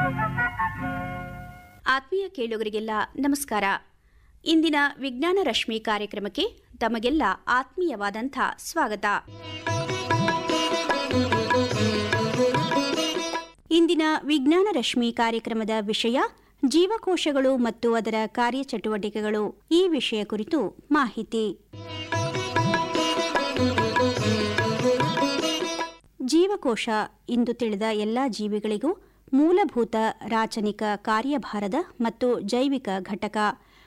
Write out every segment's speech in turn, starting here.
ಆತ್ಮೀಯ ಕೇಳುಗರಿಗೆಲ್ಲ ನಮಸ್ಕಾರ ಇಂದಿನ ವಿಜ್ಞಾನ ರಶ್ಮಿ ಕಾರ್ಯಕ್ರಮಕ್ಕೆ ತಮಗೆಲ್ಲ ಆತ್ಮೀಯವಾದಂಥ ಸ್ವಾಗತ ಇಂದಿನ ವಿಜ್ಞಾನ ರಶ್ಮಿ ಕಾರ್ಯಕ್ರಮದ ವಿಷಯ ಜೀವಕೋಶಗಳು ಮತ್ತು ಅದರ ಕಾರ್ಯಚಟುವಟಿಕೆಗಳು ಈ ವಿಷಯ ಕುರಿತು ಮಾಹಿತಿ ಜೀವಕೋಶ ಇಂದು ತಿಳಿದ ಎಲ್ಲ ಜೀವಿಗಳಿಗೂ ಮೂಲಭೂತ ರಾಚನಿಕ ಕಾರ್ಯಭಾರದ ಮತ್ತು ಜೈವಿಕ ಘಟಕ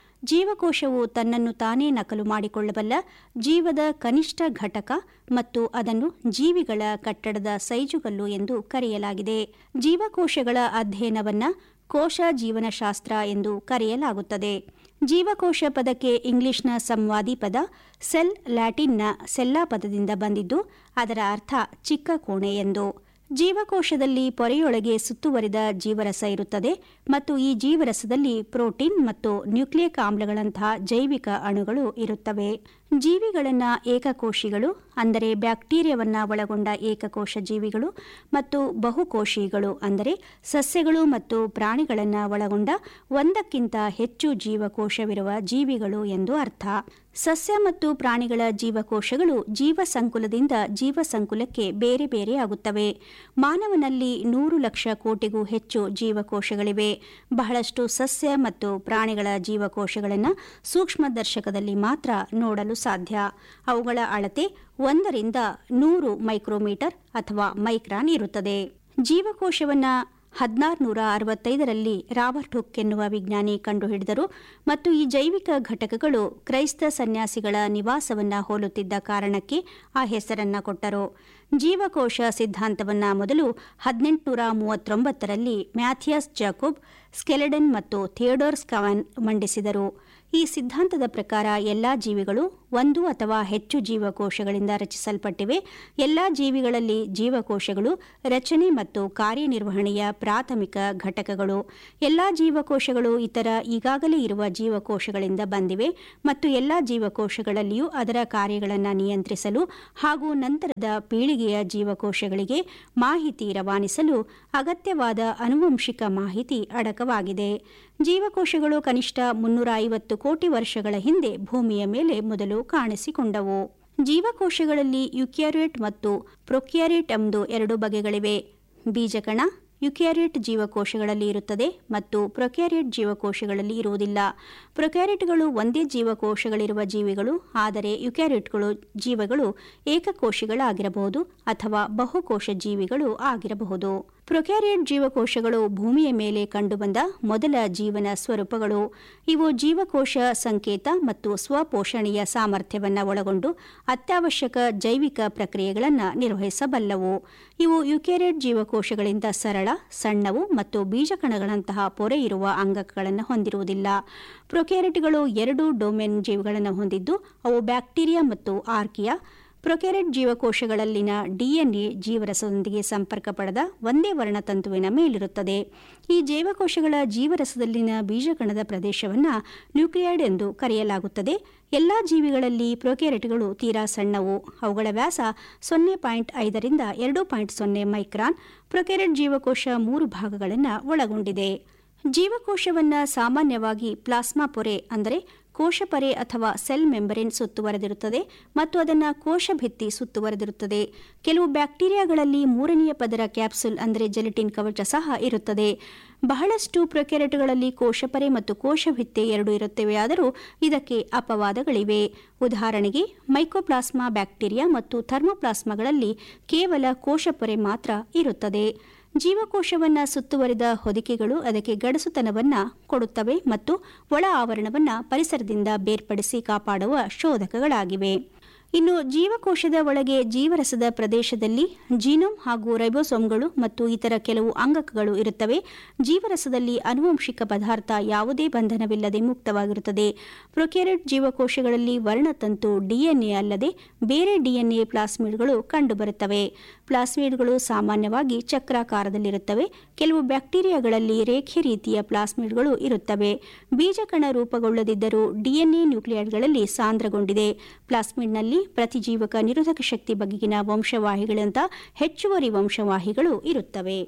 ಜೀವಕೋಶವು ತನ್ನನ್ನು ತಾನೇ ನಕಲು ಮಾಡಿಕೊಳ್ಳಬಲ್ಲ ಜೀವದ ಕನಿಷ್ಠ ಘಟಕ ಮತ್ತು ಅದನ್ನು ಜೀವಿಗಳ ಕಟ್ಟಡದ ಸೈಜುಗಲ್ಲು ಎಂದು ಕರೆಯಲಾಗಿದೆ ಜೀವಕೋಶಗಳ ಅಧ್ಯಯನವನ್ನ ಕೋಶ ಜೀವನಶಾಸ್ತ್ರ ಎಂದು ಕರೆಯಲಾಗುತ್ತದೆ ಜೀವಕೋಶ ಪದಕ್ಕೆ ಇಂಗ್ಲಿಷ್ನ ಸಂವಾದಿ ಪದ ಸೆಲ್ ಲ್ಯಾಟಿನ್ನ ಸೆಲ್ಲಾ ಪದದಿಂದ ಬಂದಿದ್ದು ಅದರ ಅರ್ಥ ಚಿಕ್ಕ ಕೋಣೆ ಎಂದು ಜೀವಕೋಶದಲ್ಲಿ ಪೊರೆಯೊಳಗೆ ಸುತ್ತುವರಿದ ಜೀವರಸ ಇರುತ್ತದೆ ಮತ್ತು ಈ ಜೀವರಸದಲ್ಲಿ ಪ್ರೋಟೀನ್ ಮತ್ತು ನ್ಯೂಕ್ಲಿಯಿಕ್ ಆಮ್ಲಗಳಂತಹ ಜೈವಿಕ ಅಣುಗಳು ಇರುತ್ತವೆ ಜೀವಿಗಳನ್ನ ಏಕಕೋಶಿಗಳು ಅಂದರೆ ಬ್ಯಾಕ್ಟೀರಿಯಾವನ್ನ ಒಳಗೊಂಡ ಏಕಕೋಶ ಜೀವಿಗಳು ಮತ್ತು ಬಹುಕೋಶಿಗಳು ಅಂದರೆ ಸಸ್ಯಗಳು ಮತ್ತು ಪ್ರಾಣಿಗಳನ್ನ ಒಳಗೊಂಡ ಒಂದಕ್ಕಿಂತ ಹೆಚ್ಚು ಜೀವಕೋಶವಿರುವ ಜೀವಿಗಳು ಎಂದು ಅರ್ಥ ಸಸ್ಯ ಮತ್ತು ಪ್ರಾಣಿಗಳ ಜೀವಕೋಶಗಳು ಜೀವಸಂಕುಲದಿಂದ ಜೀವಸಂಕುಲಕ್ಕೆ ಬೇರೆ ಬೇರೆ ಆಗುತ್ತವೆ ಮಾನವನಲ್ಲಿ ನೂರು ಲಕ್ಷ ಕೋಟಿಗೂ ಹೆಚ್ಚು ಜೀವಕೋಶಗಳಿವೆ ಬಹಳಷ್ಟು ಸಸ್ಯ ಮತ್ತು ಪ್ರಾಣಿಗಳ ಜೀವಕೋಶಗಳನ್ನು ಸೂಕ್ಷ್ಮದರ್ಶಕದಲ್ಲಿ ಮಾತ್ರ ನೋಡಲು ಸಾಧ್ಯ ಅವುಗಳ ಅಳತೆ ಒಂದರಿಂದ ನೂರು ಮೈಕ್ರೋಮೀಟರ್ ಅಥವಾ ಮೈಕ್ರಾನ್ ಇರುತ್ತದೆ ಜೀವಕೋಶವನ್ನ ಹದಿನಾರುನೂರ ಅರವತ್ತೈದರಲ್ಲಿ ರಾಬರ್ಟ್ ಹುಕ್ ಎನ್ನುವ ವಿಜ್ಞಾನಿ ಕಂಡುಹಿಡಿದರು ಮತ್ತು ಈ ಜೈವಿಕ ಘಟಕಗಳು ಕ್ರೈಸ್ತ ಸನ್ಯಾಸಿಗಳ ನಿವಾಸವನ್ನ ಹೋಲುತ್ತಿದ್ದ ಕಾರಣಕ್ಕೆ ಆ ಹೆಸರನ್ನ ಕೊಟ್ಟರು ಜೀವಕೋಶ ಸಿದ್ಧಾಂತವನ್ನ ಮೊದಲು ಹದಿನೆಂಟುನೂರ ಮೂವತ್ತೊಂಬತ್ತರಲ್ಲಿ ಮ್ಯಾಥಿಯಸ್ ಜಾಕೋಬ್ ಸ್ಕೆಲೆಡನ್ ಮತ್ತು ಥಿಯೋಡೋರ್ ಸ್ಕವನ್ ಮಂಡಿಸಿದರು ಈ ಸಿದ್ಧಾಂತದ ಪ್ರಕಾರ ಎಲ್ಲಾ ಜೀವಿಗಳು ಒಂದು ಅಥವಾ ಹೆಚ್ಚು ಜೀವಕೋಶಗಳಿಂದ ರಚಿಸಲ್ಪಟ್ಟಿವೆ ಎಲ್ಲಾ ಜೀವಿಗಳಲ್ಲಿ ಜೀವಕೋಶಗಳು ರಚನೆ ಮತ್ತು ಕಾರ್ಯನಿರ್ವಹಣೆಯ ಪ್ರಾಥಮಿಕ ಘಟಕಗಳು ಎಲ್ಲಾ ಜೀವಕೋಶಗಳು ಇತರ ಈಗಾಗಲೇ ಇರುವ ಜೀವಕೋಶಗಳಿಂದ ಬಂದಿವೆ ಮತ್ತು ಎಲ್ಲಾ ಜೀವಕೋಶಗಳಲ್ಲಿಯೂ ಅದರ ಕಾರ್ಯಗಳನ್ನು ನಿಯಂತ್ರಿಸಲು ಹಾಗೂ ನಂತರದ ಪೀಳಿಗೆಯ ಜೀವಕೋಶಗಳಿಗೆ ಮಾಹಿತಿ ರವಾನಿಸಲು ಅಗತ್ಯವಾದ ಆನುವಂಶಿಕ ಮಾಹಿತಿ ಅಡಕವಾಗಿದೆ ಜೀವಕೋಶಗಳು ಕನಿಷ್ಠ ಮುನ್ನೂರ ಐವತ್ತು ಕೋಟಿ ವರ್ಷಗಳ ಹಿಂದೆ ಭೂಮಿಯ ಮೇಲೆ ಮೊದಲು ಕಾಣಿಸಿಕೊಂಡವು ಜೀವಕೋಶಗಳಲ್ಲಿ ಯುಕ್ಯಾರಿಯೇಟ್ ಮತ್ತು ಪ್ರೊಕ್ಯಾರಿಯೇಟ್ ಎಂಬುದು ಎರಡು ಬಗೆಗಳಿವೆ ಬೀಜಕಣ ಯುಕ್ಯಾರಿಯೇಟ್ ಜೀವಕೋಶಗಳಲ್ಲಿ ಇರುತ್ತದೆ ಮತ್ತು ಪ್ರೊಕ್ಯಾರಿಯೇಟ್ ಜೀವಕೋಶಗಳಲ್ಲಿ ಇರುವುದಿಲ್ಲ ಪ್ರೊಕ್ಯಾರಿಯೇಟ್ಗಳು ಒಂದೇ ಜೀವಕೋಶಗಳಿರುವ ಜೀವಿಗಳು ಆದರೆ ಯುಕ್ಯಾರಿಯೇಟ್ಗಳು ಜೀವಗಳು ಏಕಕೋಶಿಗಳಾಗಿರಬಹುದು ಅಥವಾ ಬಹುಕೋಶ ಜೀವಿಗಳು ಆಗಿರಬಹುದು ಪ್ರೊಕ್ಯಾರಿಯೇಟ್ ಜೀವಕೋಶಗಳು ಭೂಮಿಯ ಮೇಲೆ ಕಂಡುಬಂದ ಮೊದಲ ಜೀವನ ಸ್ವರೂಪಗಳು ಇವು ಜೀವಕೋಶ ಸಂಕೇತ ಮತ್ತು ಸ್ವಪೋಷಣೆಯ ಸಾಮರ್ಥ್ಯವನ್ನು ಒಳಗೊಂಡು ಅತ್ಯವಶ್ಯಕ ಜೈವಿಕ ಪ್ರಕ್ರಿಯೆಗಳನ್ನು ನಿರ್ವಹಿಸಬಲ್ಲವು ಇವು ಯುಕ್ಯಾರಿಯೇಟ್ ಜೀವಕೋಶಗಳಿಂದ ಸರಳ ಸಣ್ಣವು ಮತ್ತು ಬೀಜಕಣಗಳಂತಹ ಪೊರೆ ಇರುವ ಅಂಗಗಳನ್ನು ಹೊಂದಿರುವುದಿಲ್ಲ ಪ್ರೊಕ್ಯಾರಿಟ್ಗಳು ಎರಡು ಡೊಮೇನ್ ಜೀವಿಗಳನ್ನು ಹೊಂದಿದ್ದು ಅವು ಬ್ಯಾಕ್ಟೀರಿಯಾ ಮತ್ತು ಆರ್ಕಿಯಾ ಪ್ರೊಕ್ಯಾರಿಟ್ ಜೀವಕೋಶಗಳಲ್ಲಿನ ಡಿಎನ್ಎ ಜೀವರಸದೊಂದಿಗೆ ಸಂಪರ್ಕ ಪಡೆದ ಒಂದೇ ವರ್ಣತಂತುವಿನ ಮೇಲಿರುತ್ತದೆ ಈ ಜೀವಕೋಶಗಳ ಜೀವರಸದಲ್ಲಿನ ಬೀಜಕಣದ ಪ್ರದೇಶವನ್ನು ನ್ಯೂಕ್ಲಿಯೈಡ್ ಎಂದು ಕರೆಯಲಾಗುತ್ತದೆ ಎಲ್ಲಾ ಜೀವಿಗಳಲ್ಲಿ ಪ್ರೊಕ್ಯಾರಿಟ್ಗಳು ತೀರಾ ಸಣ್ಣವು ಅವುಗಳ ವ್ಯಾಸ ಸೊನ್ನೆ ಪಾಯಿಂಟ್ ಐದರಿಂದ ಎರಡು ಪಾಯಿಂಟ್ ಸೊನ್ನೆ ಮೈಕ್ರಾನ್ ಪ್ರೊಕ್ಯಾರಿಟ್ ಜೀವಕೋಶ ಮೂರು ಭಾಗಗಳನ್ನು ಒಳಗೊಂಡಿದೆ ಜೀವಕೋಶವನ್ನು ಸಾಮಾನ್ಯವಾಗಿ ಪ್ಲಾಸ್ಮಾ ಪೊರೆ ಅಂದರೆ ಕೋಶಪರೆ ಅಥವಾ ಸೆಲ್ ಮೆಂಬರೇನ್ ಸುತ್ತುವರೆದಿರುತ್ತದೆ ಮತ್ತು ಅದನ್ನು ಕೋಶ ಭಿತ್ತಿ ಸುತ್ತುವರೆದಿರುತ್ತದೆ ಕೆಲವು ಬ್ಯಾಕ್ಟೀರಿಯಾಗಳಲ್ಲಿ ಮೂರನೆಯ ಪದರ ಕ್ಯಾಪ್ಸುಲ್ ಅಂದರೆ ಜೆಲಿಟಿನ್ ಕವಚ ಸಹ ಇರುತ್ತದೆ ಬಹಳಷ್ಟು ಪ್ರೊಕ್ಯಾರೆಟ್ಗಳಲ್ಲಿ ಕೋಶಪರೆ ಮತ್ತು ಕೋಶಭಿತ್ತೆ ಎರಡು ಇರುತ್ತವೆ ಆದರೂ ಇದಕ್ಕೆ ಅಪವಾದಗಳಿವೆ ಉದಾಹರಣೆಗೆ ಮೈಕೋಪ್ಲಾಸ್ಮಾ ಬ್ಯಾಕ್ಟೀರಿಯಾ ಮತ್ತು ಥರ್ಮೋಪ್ಲಾಸ್ಮಾಗಳಲ್ಲಿ ಕೇವಲ ಕೋಶಪೊರೆ ಮಾತ್ರ ಇರುತ್ತದೆ ಜೀವಕೋಶವನ್ನು ಸುತ್ತುವರಿದ ಹೊದಿಕೆಗಳು ಅದಕ್ಕೆ ಗಡಸುತನವನ್ನ ಕೊಡುತ್ತವೆ ಮತ್ತು ಒಳ ಆವರಣವನ್ನು ಪರಿಸರದಿಂದ ಬೇರ್ಪಡಿಸಿ ಕಾಪಾಡುವ ಶೋಧಕಗಳಾಗಿವೆ ಇನ್ನು ಜೀವಕೋಶದ ಒಳಗೆ ಜೀವರಸದ ಪ್ರದೇಶದಲ್ಲಿ ಜೀನೋಮ್ ಹಾಗೂ ರೈಬೋಸೋಮ್ಗಳು ಮತ್ತು ಇತರ ಕೆಲವು ಅಂಗಕಗಳು ಇರುತ್ತವೆ ಜೀವರಸದಲ್ಲಿ ಆನುವಂಶಿಕ ಪದಾರ್ಥ ಯಾವುದೇ ಬಂಧನವಿಲ್ಲದೆ ಮುಕ್ತವಾಗಿರುತ್ತದೆ ಪ್ರೊಕ್ಯಾರಿಟ್ ಜೀವಕೋಶಗಳಲ್ಲಿ ವರ್ಣತಂತು ಡಿಎನ್ಎ ಅಲ್ಲದೆ ಬೇರೆ ಡಿಎನ್ಎ ಪ್ಲಾಸ್ಮಿಡ್ಗಳು ಕಂಡುಬರುತ್ತವೆ ಪ್ಲಾಸ್ಮಿಡ್ಗಳು ಸಾಮಾನ್ಯವಾಗಿ ಚಕ್ರಾಕಾರದಲ್ಲಿರುತ್ತವೆ ಕೆಲವು ಬ್ಯಾಕ್ಟೀರಿಯಾಗಳಲ್ಲಿ ರೇಖೆ ರೀತಿಯ ಪ್ಲಾಸ್ಮಿಡ್ಗಳು ಇರುತ್ತವೆ ಬೀಜಕಣ ರೂಪುಗೊಳ್ಳದಿದ್ದರೂ ಡಿಎನ್ಎ ನ್ಯೂಕ್ಲಿಯೈಡ್ಗಳಲ್ಲಿ ಸಾಂದ್ರಗೊಂಡಿದೆ ಪ್ಲಾಸ್ಮಿಡ್ನಲ್ಲಿ ಪ್ರತಿಜೀವಕ ನಿರೋಧಕ ಶಕ್ತಿ ಬಗೆಗಿನ ವಂಶವಾಹಿಗಳಂತ ಹೆಚ್ಚುವರಿ ವಂಶವಾಹಿಗಳು ಇರುತ್ತವೆ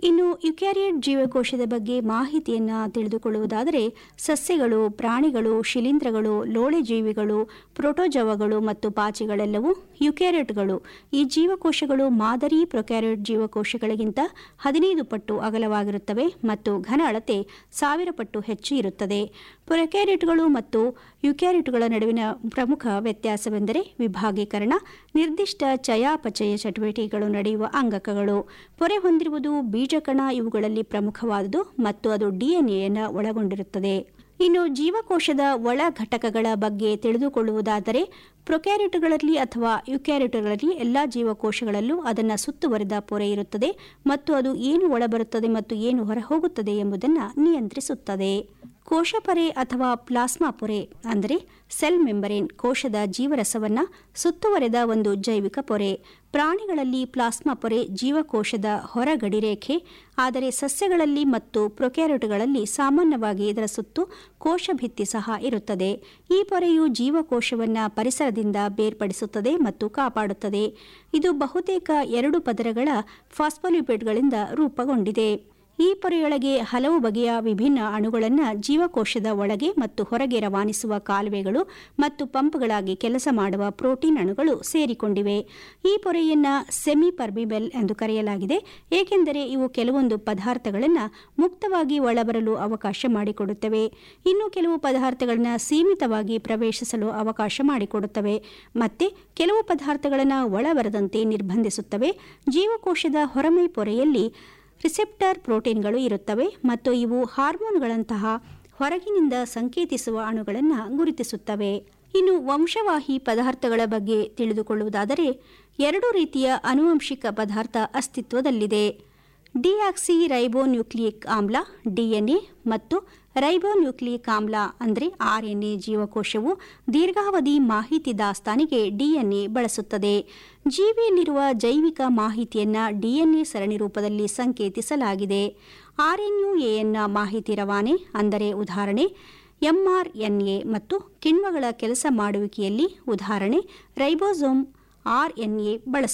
ಇನ್ನು ಯುಕ್ಯಾರಿಯಟ್ ಜೀವಕೋಶದ ಬಗ್ಗೆ ಮಾಹಿತಿಯನ್ನು ತಿಳಿದುಕೊಳ್ಳುವುದಾದರೆ ಸಸ್ಯಗಳು ಪ್ರಾಣಿಗಳು ಶಿಲೀಂಧ್ರಗಳು ಲೋಳೆ ಜೀವಿಗಳು ಪ್ರೋಟೋಜವಗಳು ಮತ್ತು ಪಾಚಿಗಳೆಲ್ಲವೂ ಯುಕ್ಯಾರಿಯಟ್ಗಳು ಈ ಜೀವಕೋಶಗಳು ಮಾದರಿ ಪ್ರೊಕ್ಯಾರಿಯಟ್ ಜೀವಕೋಶಗಳಿಗಿಂತ ಹದಿನೈದು ಪಟ್ಟು ಅಗಲವಾಗಿರುತ್ತವೆ ಮತ್ತು ಘನ ಅಳತೆ ಸಾವಿರ ಪಟ್ಟು ಹೆಚ್ಚು ಇರುತ್ತದೆ ಪ್ರೊಕ್ಯಾರಿಯಟ್ಗಳು ಮತ್ತು ಯುಕ್ಯಾರಿಯಟ್ಗಳ ನಡುವಿನ ಪ್ರಮುಖ ವ್ಯತ್ಯಾಸವೆಂದರೆ ವಿಭಾಗೀಕರಣ ನಿರ್ದಿಷ್ಟ ಚಯಾಪಚಯ ಚಟುವಟಿಕೆಗಳು ನಡೆಯುವ ಅಂಗಕಗಳು ಪೊರೆ ಹೊಂದಿರುವುದು ಬೀಜಕಣ ಇವುಗಳಲ್ಲಿ ಪ್ರಮುಖವಾದುದು ಮತ್ತು ಅದು ಡಿಎನ್ಎಯನ್ನು ಒಳಗೊಂಡಿರುತ್ತದೆ ಇನ್ನು ಜೀವಕೋಶದ ಒಳ ಘಟಕಗಳ ಬಗ್ಗೆ ತಿಳಿದುಕೊಳ್ಳುವುದಾದರೆ ಪ್ರೊಕ್ಯಾರಿಟುಗಳಲ್ಲಿ ಅಥವಾ ಯುಕ್ಯಾರಿಟುಗಳಲ್ಲಿ ಎಲ್ಲ ಜೀವಕೋಶಗಳಲ್ಲೂ ಅದನ್ನು ಸುತ್ತುವರಿದ ಪೊರೆ ಇರುತ್ತದೆ ಮತ್ತು ಅದು ಏನು ಒಳಬರುತ್ತದೆ ಮತ್ತು ಏನು ಹೊರಹೋಗುತ್ತದೆ ಎಂಬುದನ್ನು ನಿಯಂತ್ರಿಸುತ್ತದೆ ಕೋಶಪೊರೆ ಅಥವಾ ಪ್ಲಾಸ್ಮಾ ಪೊರೆ ಅಂದರೆ ಸೆಲ್ ಮೆಂಬರೇನ್ ಕೋಶದ ಜೀವರಸವನ್ನು ಸುತ್ತುವರೆದ ಒಂದು ಜೈವಿಕ ಪೊರೆ ಪ್ರಾಣಿಗಳಲ್ಲಿ ಪ್ಲಾಸ್ಮಾ ಪೊರೆ ಜೀವಕೋಶದ ಹೊರ ಗಡಿರೇಖೆ ಆದರೆ ಸಸ್ಯಗಳಲ್ಲಿ ಮತ್ತು ಪ್ರೊಕ್ಯಾರಿಟುಗಳಲ್ಲಿ ಸಾಮಾನ್ಯವಾಗಿ ಇದರ ಸುತ್ತು ಕೋಶಭಿತ್ತಿ ಸಹ ಇರುತ್ತದೆ ಈ ಪೊರೆಯು ಜೀವಕೋಶವನ್ನು ಪರಿಸರದಿಂದ ಬೇರ್ಪಡಿಸುತ್ತದೆ ಮತ್ತು ಕಾಪಾಡುತ್ತದೆ ಇದು ಬಹುತೇಕ ಎರಡು ಪದರಗಳ ಫಾಸ್ಫೋಲಿಪಿಡ್ಗಳಿಂದ ರೂಪುಗೊಂಡಿದೆ ಈ ಪೊರೆಯೊಳಗೆ ಹಲವು ಬಗೆಯ ವಿಭಿನ್ನ ಅಣುಗಳನ್ನು ಜೀವಕೋಶದ ಒಳಗೆ ಮತ್ತು ಹೊರಗೆ ರವಾನಿಸುವ ಕಾಲುವೆಗಳು ಮತ್ತು ಪಂಪ್ಗಳಾಗಿ ಕೆಲಸ ಮಾಡುವ ಪ್ರೋಟೀನ್ ಅಣುಗಳು ಸೇರಿಕೊಂಡಿವೆ ಈ ಪೊರೆಯನ್ನು ಸೆಮಿ ಪರ್ಮಿಬೆಲ್ ಎಂದು ಕರೆಯಲಾಗಿದೆ ಏಕೆಂದರೆ ಇವು ಕೆಲವೊಂದು ಪದಾರ್ಥಗಳನ್ನು ಮುಕ್ತವಾಗಿ ಒಳಬರಲು ಅವಕಾಶ ಮಾಡಿಕೊಡುತ್ತವೆ ಇನ್ನು ಕೆಲವು ಪದಾರ್ಥಗಳನ್ನು ಸೀಮಿತವಾಗಿ ಪ್ರವೇಶಿಸಲು ಅವಕಾಶ ಮಾಡಿಕೊಡುತ್ತವೆ ಮತ್ತೆ ಕೆಲವು ಪದಾರ್ಥಗಳನ್ನು ಒಳಬರದಂತೆ ನಿರ್ಬಂಧಿಸುತ್ತವೆ ಜೀವಕೋಶದ ಹೊರಮೈ ಪೊರೆಯಲ್ಲಿ ರಿಸೆಪ್ಟರ್ ಪ್ರೋಟೀನ್ಗಳು ಇರುತ್ತವೆ ಮತ್ತು ಇವು ಹಾರ್ಮೋನ್ಗಳಂತಹ ಹೊರಗಿನಿಂದ ಸಂಕೇತಿಸುವ ಅಣುಗಳನ್ನು ಗುರುತಿಸುತ್ತವೆ ಇನ್ನು ವಂಶವಾಹಿ ಪದಾರ್ಥಗಳ ಬಗ್ಗೆ ತಿಳಿದುಕೊಳ್ಳುವುದಾದರೆ ಎರಡು ರೀತಿಯ ಆನುವಂಶಿಕ ಪದಾರ್ಥ ಅಸ್ತಿತ್ವದಲ್ಲಿದೆ ಡಿಆಕ್ಸಿ ರೈಬೋನ್ಯೂಕ್ಲಿಯಿಕ್ ಆಮ್ಲ ಡಿಎನ್ಎ ಮತ್ತು ರೈಬೋನ್ಯೂಕ್ಲಿಯಿಕ್ ಆಮ್ಲ ಅಂದರೆ ಆರ್ಎನ್ಎ ಜೀವಕೋಶವು ದೀರ್ಘಾವಧಿ ಮಾಹಿತಿ ದಾಸ್ತಾನಿಗೆ ಡಿಎನ್ಎ ಬಳಸುತ್ತದೆ ಜೀವಿಯಲ್ಲಿರುವ ಜೈವಿಕ ಮಾಹಿತಿಯನ್ನು ಡಿಎನ್ಎ ಸರಣಿ ರೂಪದಲ್ಲಿ ಸಂಕೇತಿಸಲಾಗಿದೆ ಆರ್ಎನ್ಯುಎಎನ್ನ ಮಾಹಿತಿ ರವಾನೆ ಅಂದರೆ ಉದಾಹರಣೆ ಎಂಆರ್ಎನ್ಎ ಮತ್ತು ಕಿಣ್ವಗಳ ಕೆಲಸ ಮಾಡುವಿಕೆಯಲ್ಲಿ ಉದಾಹರಣೆ ರೈಬೋಸೋಮ್ ಆರ್ಎನ್ಎ ಬಳಸುತ್ತದೆ